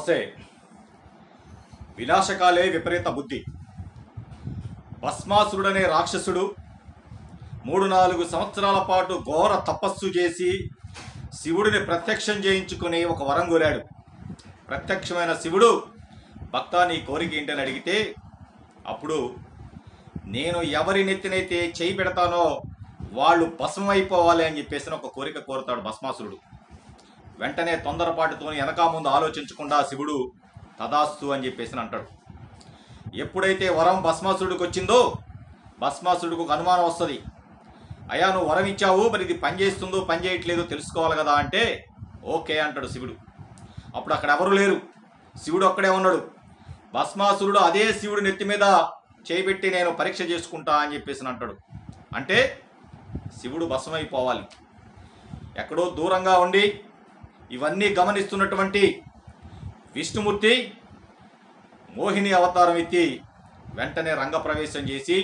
నమస్తే వినాశకాలే విపరీత బుద్ధి భస్మాసురుడనే రాక్షసుడు మూడు నాలుగు సంవత్సరాల పాటు ఘోర తపస్సు చేసి శివుడిని ప్రత్యక్షం చేయించుకుని ఒక వరం కోరాడు ప్రత్యక్షమైన శివుడు భక్త నీ కోరిక ఏంటని అడిగితే అప్పుడు నేను ఎవరి నెత్తినైతే చేయి పెడతానో వాళ్ళు భస్మం అయిపోవాలి అని చెప్పేసి ఒక కోరిక కోరుతాడు భస్మాసురుడు వెంటనే తొందరపాటుతో వెనక ముందు ఆలోచించకుండా శివుడు తదాస్తు అని చెప్పేసి అంటాడు ఎప్పుడైతే వరం భస్మాసురుడికి వచ్చిందో భస్మాసురుడికి ఒక అనుమానం వస్తుంది అయ్యా నువ్వు వరం ఇచ్చావు మరి ఇది పని చేస్తుందో పని చేయట్లేదో తెలుసుకోవాలి కదా అంటే ఓకే అంటాడు శివుడు అప్పుడు అక్కడ ఎవరు లేరు శివుడు అక్కడే ఉన్నాడు భస్మాసురుడు అదే శివుడు నెత్తి మీద చేపెట్టి నేను పరీక్ష చేసుకుంటా అని చెప్పేసి అంటాడు అంటే శివుడు భస్మైపోవాలి ఎక్కడో దూరంగా ఉండి ఇవన్నీ గమనిస్తున్నటువంటి విష్ణుమూర్తి మోహిని అవతారం ఎత్తి వెంటనే రంగప్రవేశం చేసి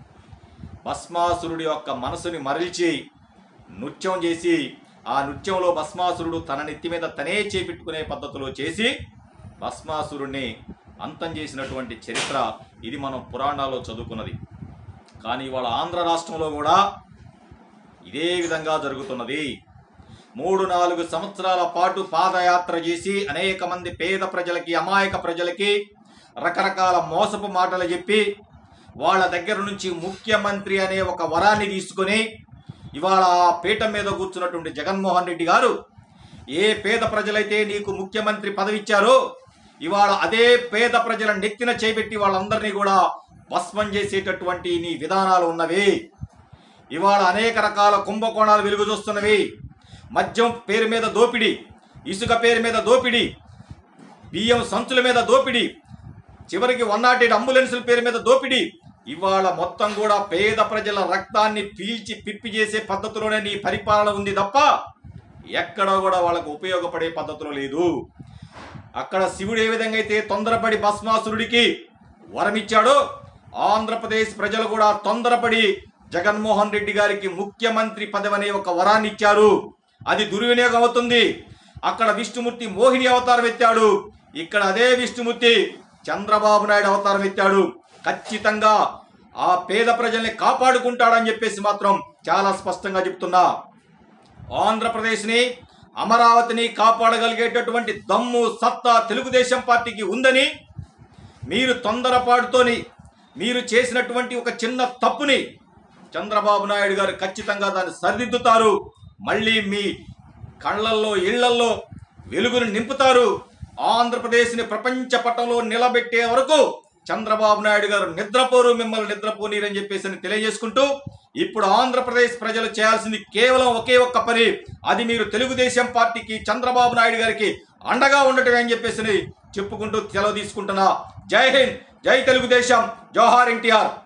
భస్మాసురుడి యొక్క మనసుని మరల్చి నృత్యం చేసి ఆ నృత్యంలో భస్మాసురుడు తన నెత్తి మీద తనే చేపెట్టుకునే పద్ధతిలో చేసి భస్మాసురుణ్ణి అంతం చేసినటువంటి చరిత్ర ఇది మనం పురాణాల్లో చదువుకున్నది కానీ ఇవాళ ఆంధ్ర రాష్ట్రంలో కూడా ఇదే విధంగా జరుగుతున్నది మూడు నాలుగు సంవత్సరాల పాటు పాదయాత్ర చేసి అనేక మంది పేద ప్రజలకి అమాయక ప్రజలకి రకరకాల మోసపు మాటలు చెప్పి వాళ్ళ దగ్గర నుంచి ముఖ్యమంత్రి అనే ఒక వరాన్ని తీసుకొని ఇవాళ ఆ పీఠం మీద కూర్చున్నటువంటి జగన్మోహన్ రెడ్డి గారు ఏ పేద ప్రజలైతే నీకు ముఖ్యమంత్రి పదవి ఇచ్చారో ఇవాళ అదే పేద ప్రజల నెత్తిన చేపెట్టి వాళ్ళందరినీ కూడా భస్మం చేసేటటువంటి నీ విధానాలు ఉన్నవి ఇవాళ అనేక రకాల కుంభకోణాలు వెలుగు చూస్తున్నవి మద్యం పేరు మీద దోపిడీ ఇసుక పేరు మీద దోపిడీ బియ్యం సంచుల మీద దోపిడీ చివరికి వన్ నాట్ ఎయిట్ అంబులెన్సుల పేరు మీద దోపిడీ ఇవాళ మొత్తం కూడా పేద ప్రజల రక్తాన్ని పీల్చి పిప్పి చేసే పద్ధతిలోనే నీ పరిపాలన ఉంది తప్ప ఎక్కడా కూడా వాళ్ళకు ఉపయోగపడే పద్ధతిలో లేదు అక్కడ శివుడు ఏ విధంగా అయితే తొందరపడి భస్మాసురుడికి వరమిచ్చాడో ఆంధ్రప్రదేశ్ ప్రజలు కూడా తొందరపడి జగన్మోహన్ రెడ్డి గారికి ముఖ్యమంత్రి పదవి అనే ఒక వరాన్ని ఇచ్చారు అది దుర్వినియోగం అవుతుంది అక్కడ విష్ణుమూర్తి మోహిని అవతారం ఎత్తాడు ఇక్కడ అదే విష్ణుమూర్తి చంద్రబాబు నాయుడు అవతారం ఎత్తాడు ఖచ్చితంగా ఆ పేద ప్రజల్ని కాపాడుకుంటాడని చెప్పేసి మాత్రం చాలా స్పష్టంగా చెప్తున్నా ఆంధ్రప్రదేశ్ని అమరావతిని కాపాడగలిగేటటువంటి దమ్ము సత్తా తెలుగుదేశం పార్టీకి ఉందని మీరు తొందరపాటుతోని మీరు చేసినటువంటి ఒక చిన్న తప్పుని చంద్రబాబు నాయుడు గారు ఖచ్చితంగా దాన్ని సరిదిద్దుతారు మళ్ళీ మీ కళ్ళల్లో ఇళ్లల్లో వెలుగును నింపుతారు ఆంధ్రప్రదేశ్ని ప్రపంచ పటంలో నిలబెట్టే వరకు చంద్రబాబు నాయుడు గారు నిద్రపోరు మిమ్మల్ని నిద్రపోనీరని చెప్పేసి అని తెలియజేసుకుంటూ ఇప్పుడు ఆంధ్రప్రదేశ్ ప్రజలు చేయాల్సింది కేవలం ఒకే ఒక్క పని అది మీరు తెలుగుదేశం పార్టీకి చంద్రబాబు నాయుడు గారికి అండగా ఉండటమే అని చెప్పేసి చెప్పుకుంటూ సెలవు తీసుకుంటున్నా జై హింద్ జై తెలుగుదేశం జోహార్ ఎన్టీఆర్